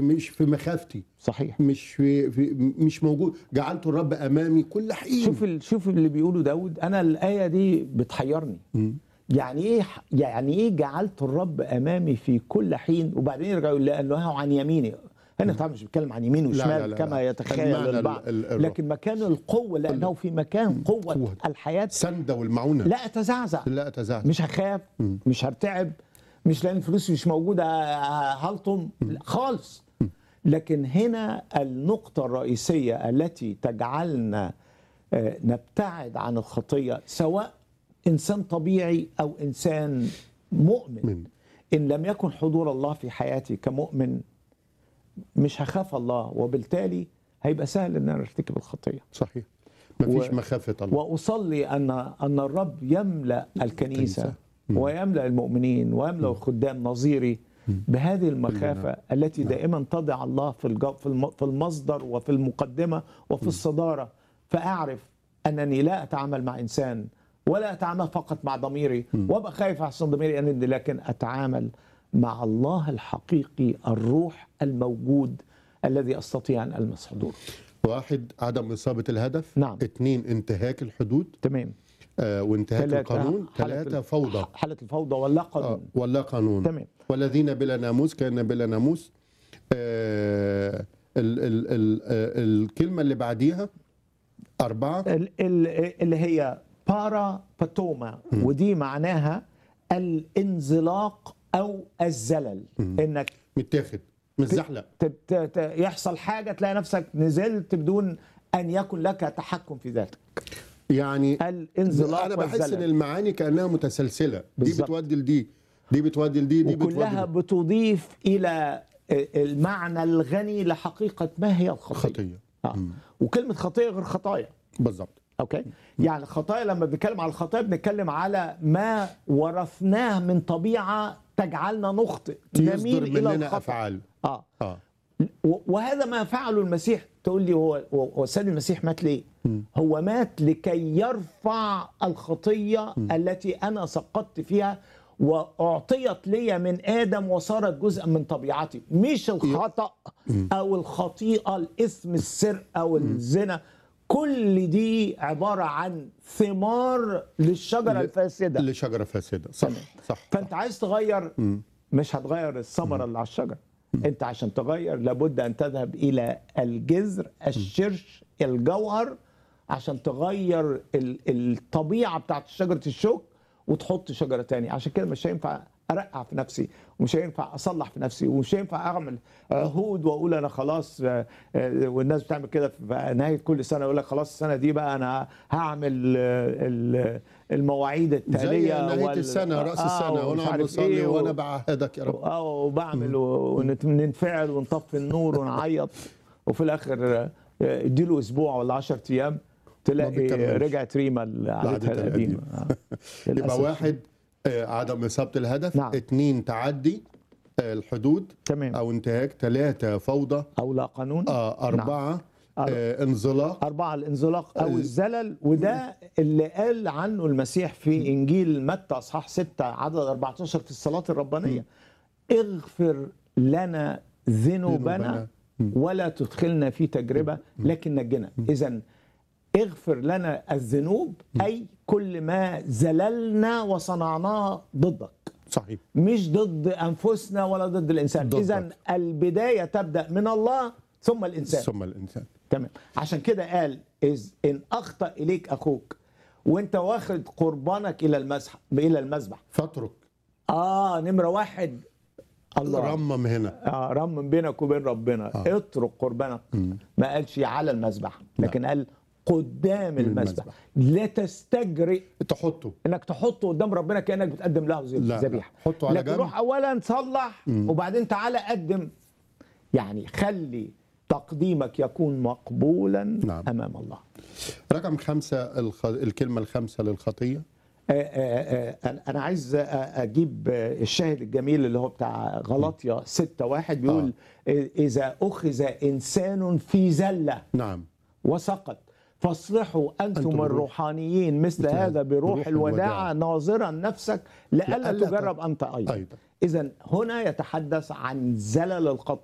مش في مخافتي صحيح مش في, في مش موجود جعلت الرب امامي كل حين شوف ال... شوف اللي بيقوله داود انا الايه دي بتحيرني مم. يعني ايه يعني ايه جعلت الرب امامي في كل حين وبعدين يرجع يقول لانه عن يميني هنا طبعا مش بيتكلم عن يمين لا، وشمال لا، لا، كما لا. يتخيل المعنى ال- البعض ال- الروح. لكن مكان القوه لانه في مكان قوه قوة. الحياه سندة والمعونة لا اتزعزع لا أتزعزع مش هخاف مش هرتعب مش لان الفلوس مش موجوده هلطم لا، خالص لكن هنا النقطه الرئيسيه التي تجعلنا آه، نبتعد عن الخطيه سواء انسان طبيعي او انسان مؤمن من. ان لم يكن حضور الله في حياتي كمؤمن مش هخاف الله وبالتالي هيبقى سهل ان انا ارتكب الخطيه صحيح مفيش و- مخافة الله واصلي ان ان الرب يملا الكنيسه الكنيسة. ويملا المؤمنين ويملا الخدام نظيري بهذه المخافه التي دائما تضع الله في الجو في الم- في المصدر وفي المقدمه وفي الصداره فاعرف انني لا اتعامل مع انسان ولا اتعامل فقط مع ضميري وابقى خايف احسن ضميري ان لكن اتعامل مع الله الحقيقي الروح الموجود الذي استطيع ان المس حضوره واحد عدم إصابة الهدف نعم. اثنين انتهاك الحدود تمام آه وانتهاك ثلاثة، القانون حالة ثلاثة ال- فوضى حالة الفوضى ولا آه قانون ولا قانون تمام. والذين بلا ناموس كان بلا ناموس آه ال ال ال آه الكلمة اللي بعديها أربعة ال- ال- اللي هي بارا باتوما ودي معناها الانزلاق او الزلل انك متاخد متزحلق ت- ت- ت- يحصل حاجه تلاقي نفسك نزلت بدون ان يكن لك تحكم في ذاتك يعني الانزلاق انا بحس ان والزلل المعاني كانها متسلسله دي بالظبط. بتودي لدي دي بتودي لدي دي وكلها بتودي بتضيف الى المعنى الغني لحقيقه ما هي الخطيه خطيه آه. وكلمه خطيه غير خطايا بالظبط اوكي يعني الخطايا لما بنتكلم على الخطايا بنتكلم على ما ورثناه من طبيعه تجعلنا نخطئ نميل يصدر الى مننا الخطا افعال اه اه و- وهذا ما فعله المسيح تقول لي هو هو هو السيد المسيح مات ليه؟ هو مات لكي يرفع الخطيه التي انا سقطت فيها واعطيت لي من ادم وصارت جزءا من طبيعتي مش الخطا او الخطيئه الاثم السرقه او الزنا كل دي عباره عن ثمار للشجره ل- الفاسده لشجره فاسده صح صح فانت عايز تغير مش هتغير الثمره اللي على الشجره انت عشان تغير لابد ان تذهب الى الجذر الشرش الجوهر عشان تغير ال- الطبيعه بتاعت شجره الشوك وتحط شجره تاني عشان كده مش هينفع ارقع في نفسي ومش هينفع اصلح في نفسي ومش هينفع اعمل عهود واقول انا خلاص آه، آه، والناس بتعمل كده في نهايه كل سنه يقول لك خلاص السنه دي بقى انا هعمل آه، ال- المواعيد زي التاليه نهايه وال- السنه راس آه، السنه ومش ونقعد عارف نصلي إيه و- وانا بعهدك يا رب اه وبعمل وننفعل ونطفي النور ونعيط وفي الاخر آه، اديله اسبوع ولا 10 ايام تلاقي بيكملش. رجعت ريما اللي عادتها عادتها القديمه آه. يبقى للأسف. واحد آه، عدم اصابه الهدف نعم. اثنين تعدي آه، الحدود تمام او انتهاك ثلاثه فوضى او لا قانون آه، اربعه آه، انزلاق أربعة الانزلاق أو ال- الزلل وده اللي قال عنه المسيح في إنجيل متى أصحاح 6 عدد 14 في الصلاة الربانية اغفر لنا ذنوبنا ذنوبنا. ولا تدخلنا في تجربة لكن نجنا إذا اغفر لنا الذنوب أي كل ما زللنا وصنعناه ضدك صحيح مش ضد أنفسنا ولا ضد الإنسان ضدك. إذا البداية تبدأ من الله ثم الإنسان ثم الانسان تمام عشان كده قال إذ ان اخطا اليك اخوك وانت واخد قربانك الى المسح الى المذبح فاترك اه نمره واحد الله رمم هنا آه رمم بينك وبين ربنا آه. اترك قربانك ما قالش على المذبح لكن قال قدام المذبح لا تستجرئ تحطه انك تحطه قدام ربنا كانك بتقدم له ذ- لا، ذبيحه حطه على لكن جنب. روح اولا صلح وبعدين تعالى قدم يعني خلي تقديمك يكون مقبولا نعم. امام الله رقم خمسة الخ... الكلمة الخامسة للخطية آه، آه، آه، أنا- انا عايز آه، اجيب آه، الشاهد الجميل اللي هو بتاع غلطيا 6 واحد بيقول آه، اذا اخذ انسان في زله نعم وسقط فاصلحوا انتم أنتم الروح. الروحانيين مثل مثل هذا هذا بروح بروح الوداعه الوداعة. ناظرا نفسك لئلا لئلا تجرب انت ايضا أيضا اذا هنا يتحدث عن زلل